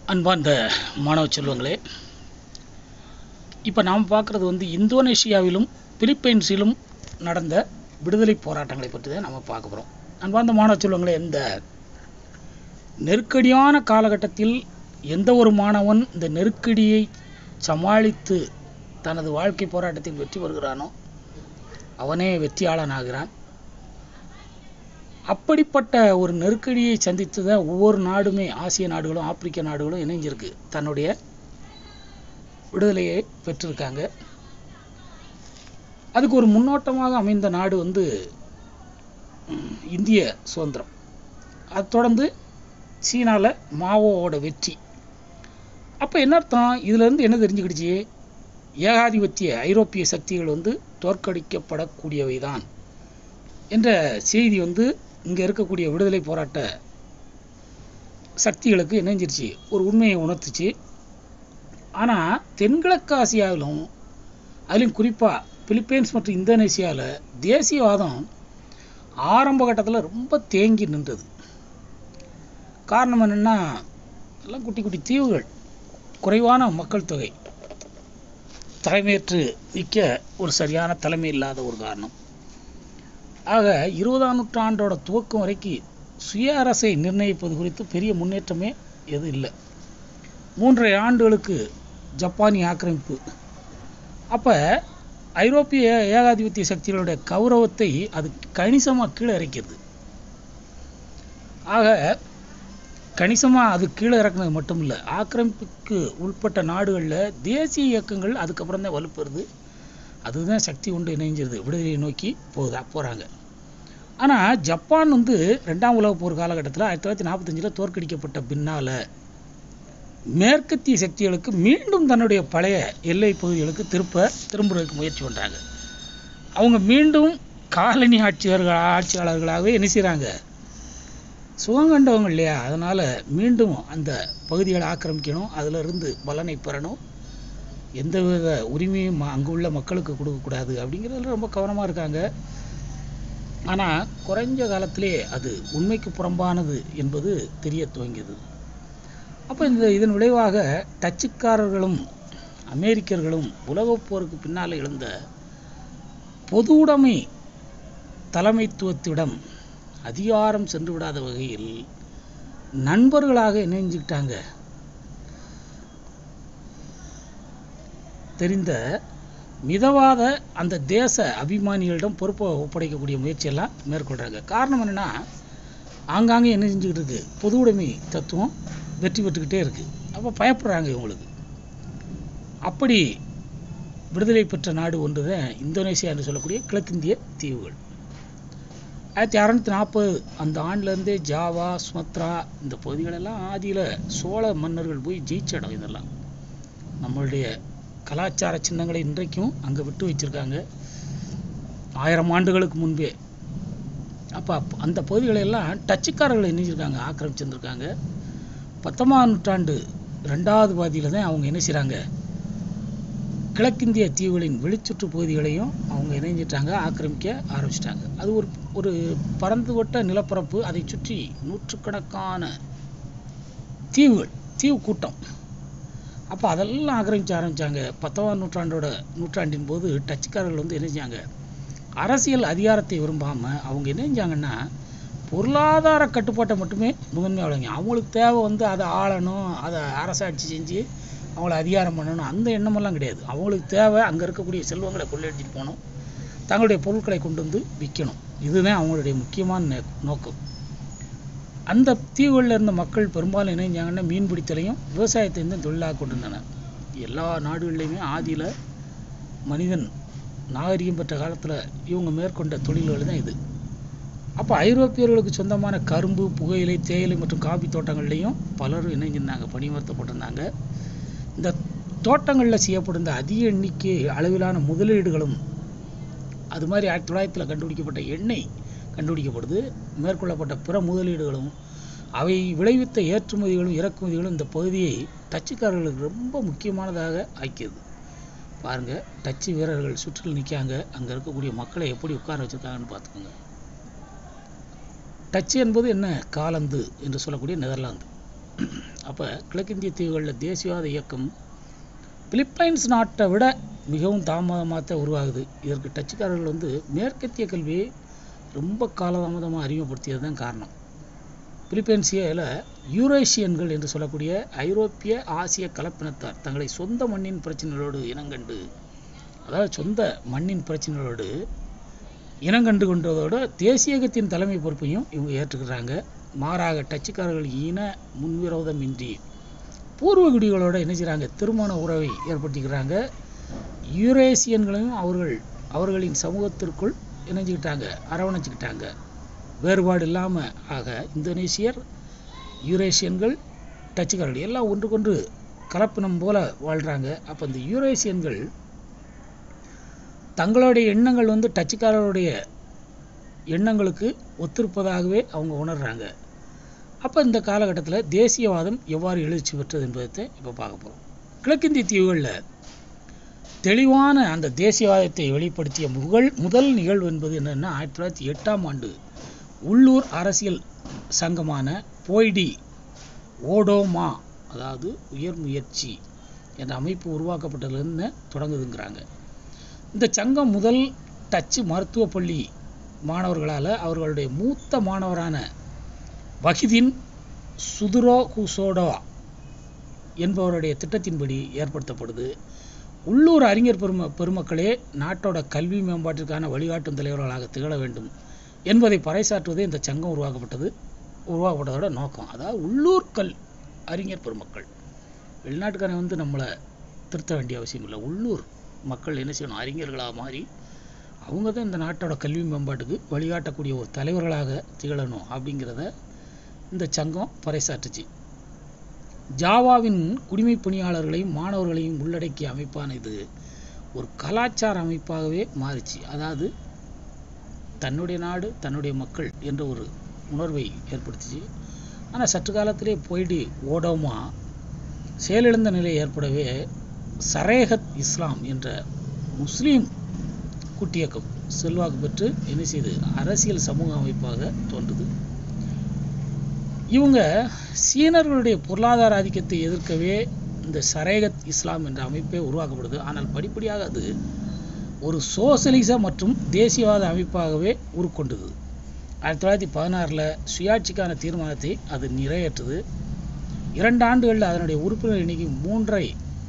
அன்பார்ந்த மாணவ செல்வங்களே இப்போ நாம் பார்க்குறது வந்து இந்தோனேஷியாவிலும் பிலிப்பைன்ஸிலும் நடந்த விடுதலை போராட்டங்களை பற்றி தான் நம்ம பார்க்க போகிறோம் அன்பார்ந்த மாணவ செல்வங்களே இந்த நெருக்கடியான காலகட்டத்தில் எந்த ஒரு மாணவன் இந்த நெருக்கடியை சமாளித்து தனது வாழ்க்கை போராட்டத்தில் வெற்றி பெறுகிறானோ அவனே வெற்றியாளனாகிறான் அப்படிப்பட்ட ஒரு நெருக்கடியை சந்தித்து தான் ஒவ்வொரு நாடுமே ஆசிய நாடுகளும் ஆப்பிரிக்க நாடுகளும் இணைஞ்சிருக்கு தன்னுடைய விடுதலையை பெற்றிருக்காங்க அதுக்கு ஒரு முன்னோட்டமாக அமைந்த நாடு வந்து ம், இந்திய சுதந்திரம் அது தொடர்ந்து சீனாவில் மாவோவோட வெற்றி அப்போ என்ன அர்த்தம் இதுலேருந்து என்ன தெரிஞ்சுக்கிடுச்சு ஏகாதிபத்திய ஐரோப்பிய சக்திகள் வந்து தோற்கடிக்கப்படக்கூடியவை தான் என்ற செய்தி வந்து இங்கே இருக்கக்கூடிய விடுதலை போராட்ட சக்திகளுக்கு இணைஞ்சிருச்சு ஒரு உண்மையை உணர்த்துச்சு ஆனால் தென்கிழக்கு ஆசியாவிலும் அதிலும் குறிப்பாக பிலிப்பைன்ஸ் மற்றும் இந்தோனேசியாவில் தேசியவாதம் ஆரம்ப கட்டத்தில் ரொம்ப தேங்கி நின்றது காரணம் என்னென்னா எல்லாம் குட்டி குட்டி தீவுகள் குறைவான மக்கள் தொகை தலைமையேற்று நிற்க ஒரு சரியான தலைமை இல்லாத ஒரு காரணம் ஆக இருபதாம் நூற்றாண்டோட துவக்கம் வரைக்கும் சுய அரசை நிர்ணயிப்பது குறித்து பெரிய முன்னேற்றமே எதுவும் இல்லை மூன்றரை ஆண்டுகளுக்கு ஜப்பானிய ஆக்கிரமிப்பு அப்போ ஐரோப்பிய ஏகாதிபத்திய சக்திகளுடைய கௌரவத்தை அது கணிசமாக கீழே இறக்கிறது ஆக கணிசமாக அது கீழே இறக்குனது மட்டும் இல்லை ஆக்கிரமிப்புக்கு உட்பட்ட நாடுகளில் தேசிய இயக்கங்கள் அதுக்கப்புறம் தான் வலுப்பெறுது அதுதான் சக்தி கொண்டு இணைஞ்சிருது விடுதலையை நோக்கி போகுதா போகிறாங்க ஆனால் ஜப்பான் வந்து ரெண்டாம் உலகப் போர் காலகட்டத்தில் ஆயிரத்தி தொள்ளாயிரத்தி நாற்பத்தஞ்சில் தோற்கடிக்கப்பட்ட பின்னால் மேற்கத்திய சக்திகளுக்கு மீண்டும் தன்னுடைய பழைய எல்லை பகுதிகளுக்கு திருப்ப திரும்புறதுக்கு முயற்சி பண்ணுறாங்க அவங்க மீண்டும் காலனி ஆட்சியர்கள் ஆட்சியாளர்களாகவே என்ன செய்கிறாங்க சுகம் கண்டவங்க இல்லையா அதனால் மீண்டும் அந்த பகுதிகளை ஆக்கிரமிக்கணும் அதில் இருந்து பலனை பெறணும் எந்தவித உரிமையும் அங்கே உள்ள மக்களுக்கு கொடுக்கக்கூடாது அப்படிங்கிறதுல ரொம்ப கவனமாக இருக்காங்க ஆனால் குறைஞ்ச காலத்திலே அது உண்மைக்கு புறம்பானது என்பது தெரிய துவங்கியது அப்போ இந்த இதன் விளைவாக டச்சுக்காரர்களும் அமெரிக்கர்களும் உலகப் போருக்கு பின்னால் எழுந்த பொது உடைமை தலைமைத்துவத்திடம் அதிகாரம் சென்று விடாத வகையில் நண்பர்களாக இணைஞ்சுக்கிட்டாங்க தெரிந்த மிதவாத அந்த தேச அபிமானிகளிடம் பொறுப்பை ஒப்படைக்கக்கூடிய முயற்சியெல்லாம் மேற்கொள்கிறாங்க காரணம் என்னென்னா ஆங்காங்கே என்ன செஞ்சுக்கிட்டு இருக்கு பொது உடைமை தத்துவம் வெற்றி பெற்றுக்கிட்டே இருக்குது அப்போ பயப்படுறாங்க இவங்களுக்கு அப்படி விடுதலை பெற்ற நாடு ஒன்று தான் இந்தோனேசியா என்று சொல்லக்கூடிய கிழக்கிந்திய தீவுகள் ஆயிரத்தி அறநூற்றி நாற்பது அந்த ஆண்டுலேருந்தே ஜாவா சுமத்ரா இந்த பகுதிகளெல்லாம் ஆதியில் சோழ மன்னர்கள் போய் ஜெயிச்ச இடம் இதெல்லாம் நம்மளுடைய கலாச்சார சின்னங்களை இன்றைக்கும் அங்கே விட்டு வச்சிருக்காங்க ஆயிரம் ஆண்டுகளுக்கு முன்பே அப்போ அந்த பகுதிகளை எல்லாம் டச்சுக்காரர்கள் என்ன செஞ்சிருக்காங்க ஆக்கிரமிச்சிருந்துருக்காங்க பத்தொன்பதாம் நூற்றாண்டு ரெண்டாவது பாதியில் தான் அவங்க என்ன செய்கிறாங்க கிழக்கிந்திய தீவுகளின் வெளிச்சுற்று பகுதிகளையும் அவங்க இணைஞ்சிட்டாங்க ஆக்கிரமிக்க ஆரம்பிச்சிட்டாங்க அது ஒரு ஒரு பறந்துபட்ட நிலப்பரப்பு அதை சுற்றி நூற்றுக்கணக்கான தீவுகள் தீவு கூட்டம் அப்போ அதெல்லாம் ஆக்கிரமிக்க ஆரம்பித்தாங்க பத்தொன்பதாம் நூற்றாண்டோட நூற்றாண்டின் போது டச்சுக்காரர்கள் வந்து என்ன செஞ்சாங்க அரசியல் அதிகாரத்தை விரும்பாமல் அவங்க என்ன செஞ்சாங்கன்னா பொருளாதார கட்டுப்பாட்டை மட்டுமே முதன்மை வழங்கி அவங்களுக்கு தேவை வந்து அதை ஆளணும் அதை அரசாட்சி செஞ்சு அவங்கள அதிகாரம் பண்ணணும் அந்த எண்ணமெல்லாம் கிடையாது அவங்களுக்கு தேவை அங்கே இருக்கக்கூடிய செல்வங்களை கொள்ளையடிச்சிட்டு போகணும் தங்களுடைய பொருட்களை கொண்டு வந்து விற்கணும் இதுதான் அவங்களுடைய முக்கியமான நே- நோக்கம் அந்த தீவுகளில் இருந்த மக்கள் பெரும்பாலும் என்ன செஞ்சாங்கன்னா மீன் பிடித்தலையும் விவசாயத்தையும் தான் தொழிலாக கொண்டிருந்தனர் எல்லா நாடுகள்லையுமே ஆதியில் மனிதன் நாகரிகம் பெற்ற காலத்தில் இவங்க மேற்கொண்ட தொழில்கள் தான் இது அப்போ ஐரோப்பியர்களுக்கு சொந்தமான கரும்பு புகையிலை தேயிலை மற்றும் காபி தோட்டங்கள்லையும் பலரும் இணைஞ்சிருந்தாங்க பணியமர்த்தப்பட்டிருந்தாங்க இந்த தோட்டங்களில் செய்யப்படுந்த அதிக எண்ணிக்கை அளவிலான முதலீடுகளும் அது மாதிரி ஆயிரத்தி தொள்ளாயிரத்தில் கண்டுபிடிக்கப்பட்ட எண்ணெய் கண்டுபிடிக்கப்படுது மேற்கொள்ளப்பட்ட பிற முதலீடுகளும் அவை விளைவித்த ஏற்றுமதிகளும் இறக்குமதிகளும் இந்த பகுதியை டச்சுக்காரர்களுக்கு ரொம்ப முக்கியமானதாக ஆக்கியது பாருங்க டச்சு வீரர்கள் சுற்றில் நிற்காங்க அங்கே இருக்கக்கூடிய மக்களை எப்படி உட்கார வச்சிருக்காங்கன்னு பார்த்துக்கோங்க டச்சு என்பது என்ன காலந்து என்று சொல்லக்கூடிய நெதர்லாந்து அப்போ கிழக்கிந்திய தீவுகளில் தேசியவாத இயக்கம் பிலிப்பைன்ஸ் நாட்டை விட மிகவும் தாமதமாக தான் உருவாகுது இதற்கு டச்சுக்காரர்கள் வந்து மேற்கத்திய கல்வியை ரொம்ப காலதாமதமாக அறிமுகப்படுத்தியது தான் காரணம் பிலிப்பைன்சியில் யூரேஷியன்கள் என்று சொல்லக்கூடிய ஐரோப்பிய ஆசிய கலப்பினத்தார் தங்களை சொந்த மண்ணின் பிரச்சனைகளோடு இனங்கண்டு அதாவது சொந்த மண்ணின் பிரச்சனைகளோடு இனங்கண்டு கொண்டதோடு தேசியகத்தின் தலைமை பொறுப்பையும் இவங்க ஏற்றுக்கிறாங்க மாறாக டச்சுக்காரர்கள் இன முன்விரோதமின்றி பூர்வ குடிகளோட என்ன செய்கிறாங்க திருமண உறவை ஏற்படுத்திக்கிறாங்க யூரேசியன்களையும் அவர்கள் அவர்களின் சமூகத்திற்குள் இணைஞ்சிக்கிட்டாங்க அரவணைச்சிக்கிட்டாங்க வேறுபாடு இல்லாமல் ஆக இந்தோனேசியர் யூரேசியன்கள் டச்சுக்காரர்கள் எல்லாம் ஒன்றுக்கொன்று கலப்பினம் போல வாழ்கிறாங்க அப்போ இந்த யூரேசியன்கள் தங்களுடைய எண்ணங்கள் வந்து டச்சுக்காரருடைய எண்ணங்களுக்கு ஒத்திருப்பதாகவே அவங்க உணர்றாங்க அப்போ இந்த காலகட்டத்தில் தேசியவாதம் எவ்வாறு எழுச்சி பெற்றது என்பதை இப்போ பார்க்க போகிறோம் கிழக்கிந்திய தீவுகளில் தெளிவான அந்த தேசியவாதத்தை வெளிப்படுத்திய முதல் முதல் நிகழ்வு என்பது என்னென்னா ஆயிரத்தி தொள்ளாயிரத்தி எட்டாம் ஆண்டு உள்ளூர் அரசியல் சங்கமான போய்டி ஓடோமா அதாவது உயர் முயற்சி என்ற அமைப்பு உருவாக்கப்பட்டதுலேருந்து தொடங்குதுங்கிறாங்க இந்த சங்கம் முதல் டச்சு மருத்துவ பள்ளி மாணவர்களால் அவர்களுடைய மூத்த மாணவரான வஹிதின் சுதுரோ குசோடோ என்பவருடைய திட்டத்தின்படி ஏற்படுத்தப்படுது உள்ளூர் அறிஞர் பெரும பெருமக்களே நாட்டோட கல்வி மேம்பாட்டிற்கான வழிகாட்டும் தலைவர்களாக திகழ வேண்டும் என்பதை பறைசாற்றுவதே இந்த சங்கம் உருவாக்கப்பட்டது உருவாக்கப்பட்டதோட நோக்கம் அதாவது உள்ளூர் கல் அறிஞர் பெருமக்கள் வெளிநாட்டுக்காரன் வந்து நம்மளை திருத்த வேண்டிய அவசியம் இல்லை உள்ளூர் மக்கள் என்ன செய்யணும் அறிஞர்களாக மாறி அவங்க தான் இந்த நாட்டோட கல்வி மேம்பாட்டுக்கு வழிகாட்டக்கூடிய ஒரு தலைவர்களாக திகழணும் அப்படிங்கிறத இந்த சங்கம் பறைசாற்றுச்சு ஜாவாவின் குடிமை பணியாளர்களையும் மாணவர்களையும் உள்ளடக்கிய அமைப்பான இது ஒரு கலாச்சார அமைப்பாகவே மாறிச்சு அதாவது தன்னுடைய நாடு தன்னுடைய மக்கள் என்ற ஒரு உணர்வை ஏற்படுத்திச்சு ஆனால் சற்று காலத்திலே போயிட்டு ஓடோமா செயலிழந்த நிலை ஏற்படவே சரேகத் இஸ்லாம் என்ற முஸ்லீம் குட்டியக்கம் செல்வாக்கு பெற்று என்ன செய்து அரசியல் சமூக அமைப்பாக தோன்றுது இவங்க சீனர்களுடைய பொருளாதார ஆதிக்கத்தை எதிர்க்கவே இந்த சரேகத் இஸ்லாம் என்ற அமைப்பே உருவாக்கப்படுது ஆனால் படிப்படியாக அது ஒரு சோசலிச மற்றும் தேசியவாத அமைப்பாகவே உருக்கொண்டது ஆயிரத்தி தொள்ளாயிரத்தி பதினாறில் சுயாட்சிக்கான தீர்மானத்தை அது நிறைவேற்றுது இரண்டு ஆண்டுகளில் அதனுடைய உறுப்பினர் எண்ணிக்கை மூன்றரை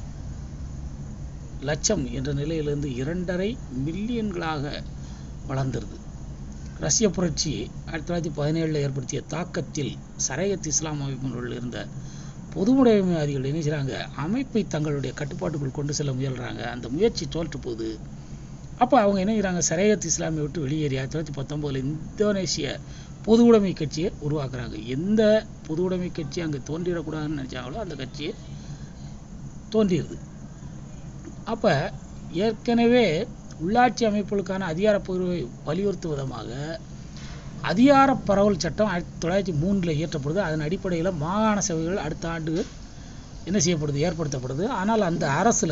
லட்சம் என்ற நிலையிலிருந்து இரண்டரை மில்லியன்களாக வளர்ந்துருது ரஷ்ய புரட்சி ஆயிரத்தி தொள்ளாயிரத்தி பதினேழில் ஏற்படுத்திய தாக்கத்தில் சரையத் இஸ்லாம் அமைப்பினுள் இருந்த பொதுவுடைமைவாதிகள் என்ன செய்கிறாங்க அமைப்பை தங்களுடைய கட்டுப்பாட்டுக்குள் கொண்டு செல்ல முயல்கிறாங்க அந்த முயற்சி தோற்று போகுது அப்போ அவங்க என்ன செய்கிறாங்க சரையத் இஸ்லாமை விட்டு வெளியேறி ஆயிரத்தி தொள்ளாயிரத்தி பத்தொம்போதில் இந்தோனேசிய பொது உடைமை கட்சியை உருவாக்குறாங்க எந்த பொது உடைமை கட்சி அங்கே தோன்றிடக்கூடாதுன்னு நினச்சாங்களோ அந்த கட்சியை தோன்றியது அப்போ ஏற்கனவே உள்ளாட்சி அமைப்புகளுக்கான அதிகார பகிர்வை வலியுறுத்தும் விதமாக அதிகார பரவல் சட்டம் ஆயிரத்தி தொள்ளாயிரத்தி மூணில் இயற்றப்படுது அதன் அடிப்படையில் மாகாண சபைகள் அடுத்த ஆண்டு என்ன செய்யப்படுது ஏற்படுத்தப்படுது ஆனால் அந்த அரசில்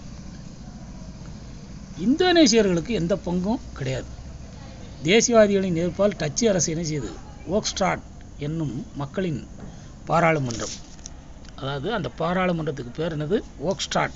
இந்தோனேசியர்களுக்கு எந்த பங்கும் கிடையாது தேசியவாதிகளின் எதிர்ப்பால் டச்சு அரசு என்ன செய்யுது ஓக்ஸ்ட்ராட் என்னும் மக்களின் பாராளுமன்றம் அதாவது அந்த பாராளுமன்றத்துக்கு பேர் என்னது ஓக்ஸ்ட்ராட்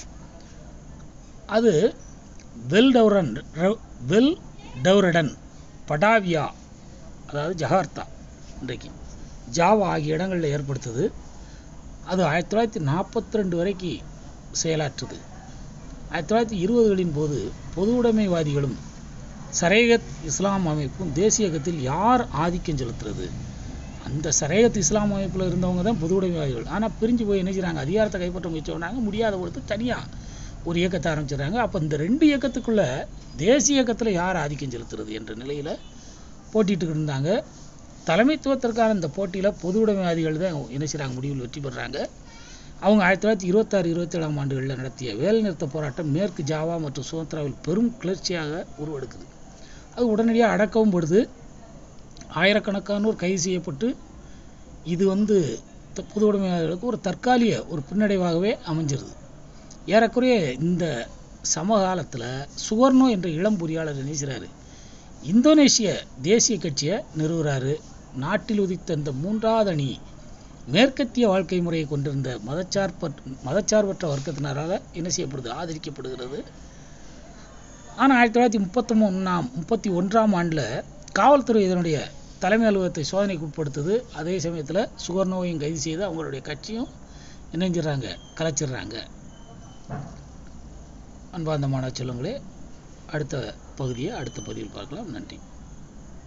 அது வெல் டவுரன் வெல் டவுரடன் படாவியா அதாவது ஜகார்த்தா இன்றைக்கு ஜாவா ஆகிய இடங்களில் ஏற்படுத்துது அது ஆயிரத்தி தொள்ளாயிரத்தி நாற்பத்தி ரெண்டு வரைக்கும் செயலாற்றுது ஆயிரத்தி தொள்ளாயிரத்தி இருபதுகளின் போது பொது உடைமைவாதிகளும் சரேகத் இஸ்லாம் அமைப்பும் தேசியகத்தில் யார் ஆதிக்கம் செலுத்துறது அந்த சரேகத் இஸ்லாம் அமைப்பில் இருந்தவங்க தான் பொது உடைமைவாதிகள் ஆனால் பிரிஞ்சு போய் என்ன செய்கிறாங்க அதிகாரத்தை கைப்பற்ற முயற்சி பண்ணாங்க முடியாத பொழுது தனியாக ஒரு இயக்கத்தை ஆரம்பிச்சிடுறாங்க அப்போ இந்த ரெண்டு இயக்கத்துக்குள்ள தேசிய இயக்கத்தில் யார் ஆதிக்கம் செலுத்துறது என்ற நிலையில் போட்டிட்டு இருந்தாங்க தலைமைத்துவத்திற்கான இந்த போட்டியில் பொது உடைமைவாதிகள் தான் என்ன செய்கிறாங்க முடிவில் வெற்றி பெறுறாங்க அவங்க ஆயிரத்தி தொள்ளாயிரத்தி இருபத்தாறு இருபத்தேழாம் ஆண்டுகளில் நடத்திய வேலைநிறுத்த போராட்டம் மேற்கு ஜாவா மற்றும் சுதந்திராவில் பெரும் கிளர்ச்சியாக உருவெடுக்குது அது உடனடியாக அடக்கவும் படுது ஆயிரக்கணக்கானோர் கைது செய்யப்பட்டு இது வந்து த- பொது உடைமையாளர்களுக்கு ஒரு தற்காலிக ஒரு பின்னடைவாகவே அமைஞ்சிருது ஏறக்குறைய இந்த சமகாலத்தில் சுவர்ணோ என்ற இளம் பொறியாளர் நினைக்கிறாரு இந்தோனேசிய தேசிய கட்சியை நிறுவுறாரு நாட்டில் உதித்த இந்த மூன்றாவது அணி மேற்கத்திய வாழ்க்கை முறையை கொண்டிருந்த மதச்சார்பற்ற மதச்சார்பற்ற வர்க்கத்தினரால் என்ன செய்யப்படுது ஆதரிக்கப்படுகிறது ஆனால் ஆயிரத்தி தொள்ளாயிரத்தி முப்பத்தி ஒன்றாம் முப்பத்தி ஒன்றாம் ஆண்டில் காவல்துறை இதனுடைய தலைமை அலுவலகத்தை சோதனைக்கு உட்படுத்துது அதே சமயத்தில் சுகர்னோவையும் கைது செய்து அவங்களுடைய கட்சியும் இணைஞ்சிடறாங்க கலைச்சிடுறாங்க அன்பார்ந்த மாணவ செல்வங்களே அடுத்த பகுதியை அடுத்த பதிவில் பார்க்கலாம் நன்றி